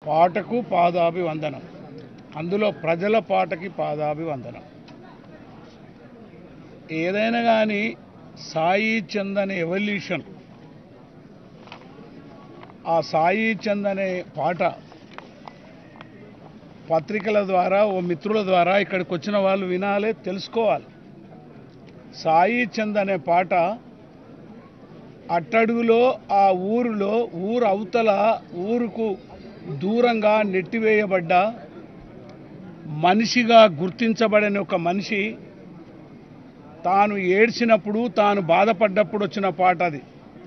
పాటకు పాదాభివందనం అందులో ప్రజల పాటకి పాదాభివందనం ఏదైనా కానీ సాయి చంద్ అనే ఎవల్యూషన్ ఆ సాయి చంద్ అనే పాట పత్రికల ద్వారా ఓ మిత్రుల ద్వారా ఇక్కడికి వచ్చిన వాళ్ళు వినాలి తెలుసుకోవాలి సాయి చంద్ అనే పాట అట్టడుగులో ఆ ఊరిలో ఊరు అవతల ఊరుకు దూరంగా నెట్టివేయబడ్డ మనిషిగా గుర్తించబడిన ఒక మనిషి తాను ఏడ్చినప్పుడు తాను బాధపడ్డప్పుడు వచ్చిన పాట అది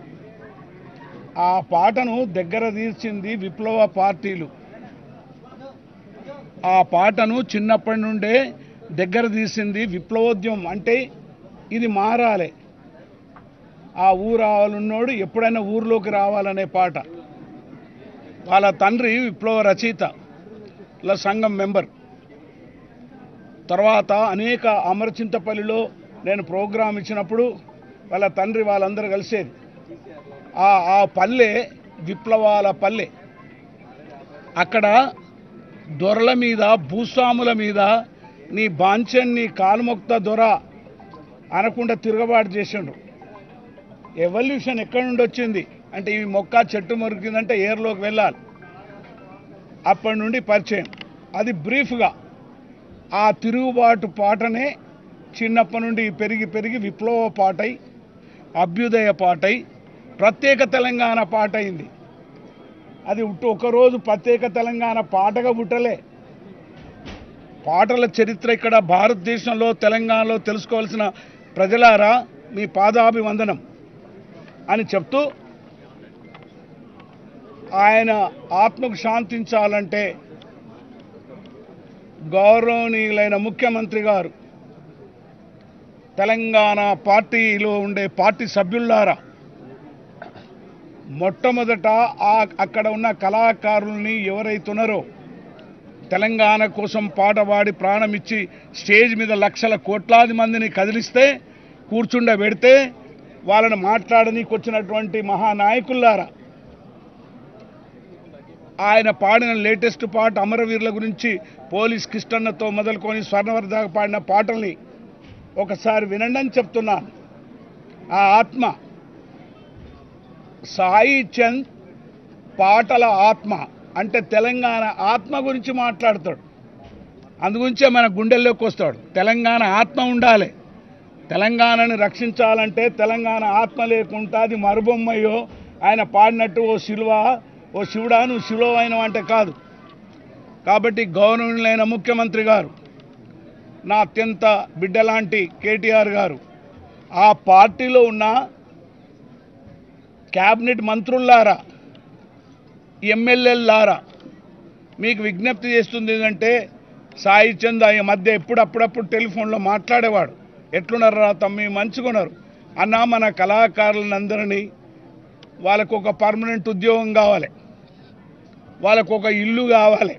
ఆ పాటను దగ్గర తీర్చింది విప్లవ పార్టీలు ఆ పాటను చిన్నప్పటి నుండే దగ్గర తీసింది విప్లవోద్యమం అంటే ఇది మారాలి ఆ ఊరు రావాలన్నోడు ఎప్పుడైనా ఊర్లోకి రావాలనే పాట వాళ్ళ తండ్రి విప్లవ రచయిత ఇలా సంఘం మెంబర్ తర్వాత అనేక అమరచింతపల్లిలో నేను ప్రోగ్రాం ఇచ్చినప్పుడు వాళ్ళ తండ్రి వాళ్ళందరూ కలిసేది ఆ ఆ పల్లె విప్లవాల పల్లె అక్కడ దొరల మీద భూస్వాముల మీద నీ బాంచన్ నీ కాలుమొక్త దొర అనకుండా తిరగబాటు చేసిండు ఎవల్యూషన్ ఎక్కడి నుండి వచ్చింది అంటే ఈ మొక్క చెట్టు మొరికిందంటే ఏర్లోకి వెళ్ళాలి అప్పటి నుండి పరిచయం అది బ్రీఫ్గా ఆ తిరుగుబాటు పాటనే చిన్నప్పటి నుండి పెరిగి పెరిగి విప్లవ పాటై అభ్యుదయ పాటై ప్రత్యేక తెలంగాణ పాట అయింది అది ఉట్టు ఒకరోజు ప్రత్యేక తెలంగాణ పాటగా పుట్టలే పాటల చరిత్ర ఇక్కడ భారతదేశంలో తెలంగాణలో తెలుసుకోవాల్సిన ప్రజలారా మీ పాదాభివందనం అని చెప్తూ ఆయన ఆత్మకు శాంతించాలంటే గౌరవనీయులైన ముఖ్యమంత్రి గారు తెలంగాణ పార్టీలో ఉండే పార్టీ సభ్యులారా మొట్టమొదట ఆ అక్కడ ఉన్న కళాకారుల్ని ఎవరైతున్నారో తెలంగాణ కోసం పాట పాడి ప్రాణమిచ్చి స్టేజ్ మీద లక్షల కోట్లాది మందిని కదిలిస్తే కూర్చుండబెడితే వాళ్ళని మాట్లాడనీకి వచ్చినటువంటి మహానాయకుల్లారా ఆయన పాడిన లేటెస్ట్ పాట అమరవీరుల గురించి పోలీస్ కిష్టన్నతో మొదలుకొని స్వర్ణవర్ దాకా పాడిన పాటల్ని ఒకసారి వినండి అని చెప్తున్నాను ఆ ఆత్మ సాయి చంద్ పాటల ఆత్మ అంటే తెలంగాణ ఆత్మ గురించి మాట్లాడతాడు అందుగురించే మన గుండెల్లోకి వస్తాడు తెలంగాణ ఆత్మ ఉండాలి తెలంగాణని రక్షించాలంటే తెలంగాణ ఆత్మ లేకుండా అది మరుబొమ్మయ్యో ఆయన పాడినట్టు ఓ శిలువ ఓ శివుడా నువ్వు శిలువ అయినవు అంటే కాదు కాబట్టి గౌరవనీయులైన ముఖ్యమంత్రి గారు నా అత్యంత బిడ్డలాంటి కేటీఆర్ గారు ఆ పార్టీలో ఉన్న క్యాబినెట్ మంత్రుల్లారా ఎమ్మెల్యేలారా మీకు విజ్ఞప్తి చేస్తుంది ఏంటంటే సాయి చంద్ ఈ మధ్య ఎప్పుడు అప్పుడప్పుడు టెలిఫోన్లో మాట్లాడేవాడు ఎట్లున్నారా తమ్మి మంచుకున్నారు అన్న మన కళాకారులందరినీ వాళ్ళకు ఒక పర్మనెంట్ ఉద్యోగం కావాలి వాళ్ళకు ఒక ఇల్లు కావాలి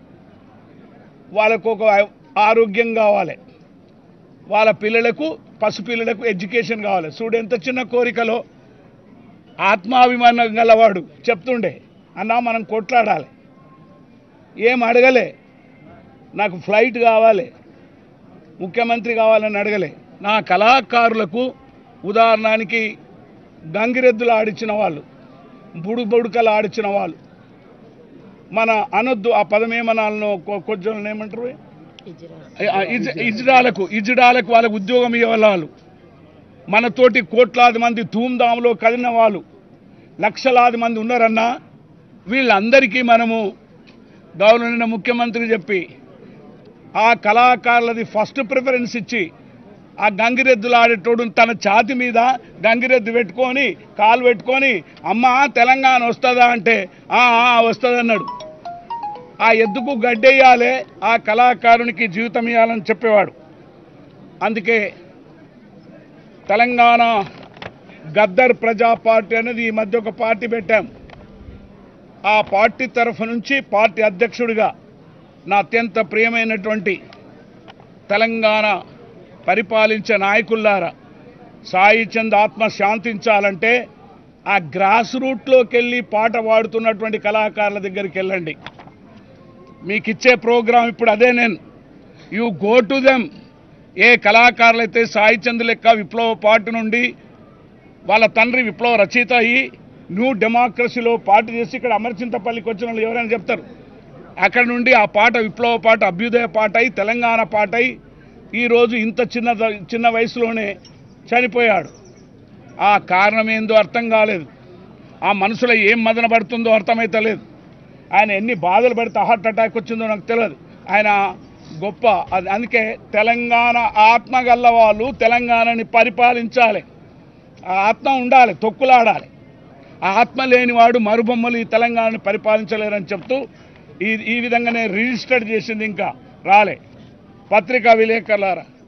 వాళ్ళకు ఒక ఆరోగ్యం కావాలి వాళ్ళ పిల్లలకు పసిపిల్లలకు ఎడ్యుకేషన్ కావాలి చూడు ఎంత చిన్న కోరికలో ఆత్మాభిమానం గలవాడు చెప్తుండే అన్నా మనం కొట్లాడాలి ఏం అడగలే నాకు ఫ్లైట్ కావాలి ముఖ్యమంత్రి కావాలని అడగలే నా కళాకారులకు ఉదాహరణకి గంగిరెద్దులు ఆడిచ్చిన వాళ్ళు బుడు బుడుకలు ఆడిచ్చిన వాళ్ళు మన అనొద్దు ఆ పదం ఏమనాలను కొంచెం ఏమంటారు ఆ, ఇజ్- ఇజ్రాలకు ఇజ్రాలకు వాళ్ళకు ఉద్యోగం ఇవ్వాలి వాళ్ళు మనతోటి కోట్లాది మంది ధూమ్ధాంలో కదిలిన వాళ్ళు లక్షలాది మంది ఉన్నారన్నా వీళ్ళందరికీ మనము గౌరవనీయ ముఖ్యమంత్రి చెప్పి ఆ కళాకారులది ఫస్ట్ ప్రిఫరెన్స్ ఇచ్చి ఆ గంగిరెద్దులు ఆడేటోడు తన ఛాతి మీద గంగిరెద్దు పెట్టుకొని కాలు పెట్టుకొని అమ్మ తెలంగాణ వస్తుందా అంటే "ఆ, ఆ, వస్తుందన్నాడు ఆ ఎద్దుకు గడ్డెయ్యాలి ఆ కళాకారునికి జీవితం ఇవ్వాలని చెప్పేవాడు అందుకే తెలంగాణ గద్దర్ ప్రజా పార్టీ అనేది ఈ మధ్య ఒక పార్టీ పెట్టాం ఆ పార్టీ తరఫు నుంచి పార్టీ అధ్యక్షుడిగా నా అత్యంత ప్రియమైనటువంటి తెలంగాణ పరిపాలించే నాయకుల్లారా సాయి చంద్ ఆత్మ శాంతించాలంటే ఆ గ్రాస్ రూట్లోకి వెళ్ళి పాట పాడుతున్నటువంటి కళాకారుల దగ్గరికి వెళ్ళండి మీకు ఇచ్చే ప్రోగ్రాం ఇప్పుడు అదే నేను you go to them a కళాకారులైతే సాయి చంద్ లెక్క విప్లవ పాటు నుండి వాళ్ళ తండ్రి విప్లవ రచయిత అయ్యి న్యూ డెమోక్రసీలో పాటు చేసి ఇక్కడ అమర్చింతపల్లికి వచ్చిన వాళ్ళు ఎవరైనా చెప్తారు అక్కడ నుండి ఆ పాట విప్లవ పాట అభ్యుదయ పాట అయి తెలంగాణ పాట అయి ఈరోజు ఇంత చిన్న చిన్న వయసులోనే చనిపోయాడు ఆ కారణం ఏందో అర్థం కాలేదు ఆ మనసులో ఏం మదన పడుతుందో అర్థమైతలేదు ఆయన ఎన్ని బాధలు పడితే హార్ట్ అటాక్ వచ్చిందో నాకు తెలియదు ఆయన గొప్ప అది అందుకే తెలంగాణ ఆత్మ గల్ల వాళ్ళు తెలంగాణని పరిపాలించాలి ఆ ఆత్మ ఉండాలి తొక్కులాడాలి ఆ ఆత్మ లేనివాడు మరుబొమ్మలు ఈ తెలంగాణని పరిపాలించలేరని చెప్తూ ఈ ఈ విధంగానే రిజిస్టర్ చేసింది ఇంకా రాలే పత్రికా విలేకరులారా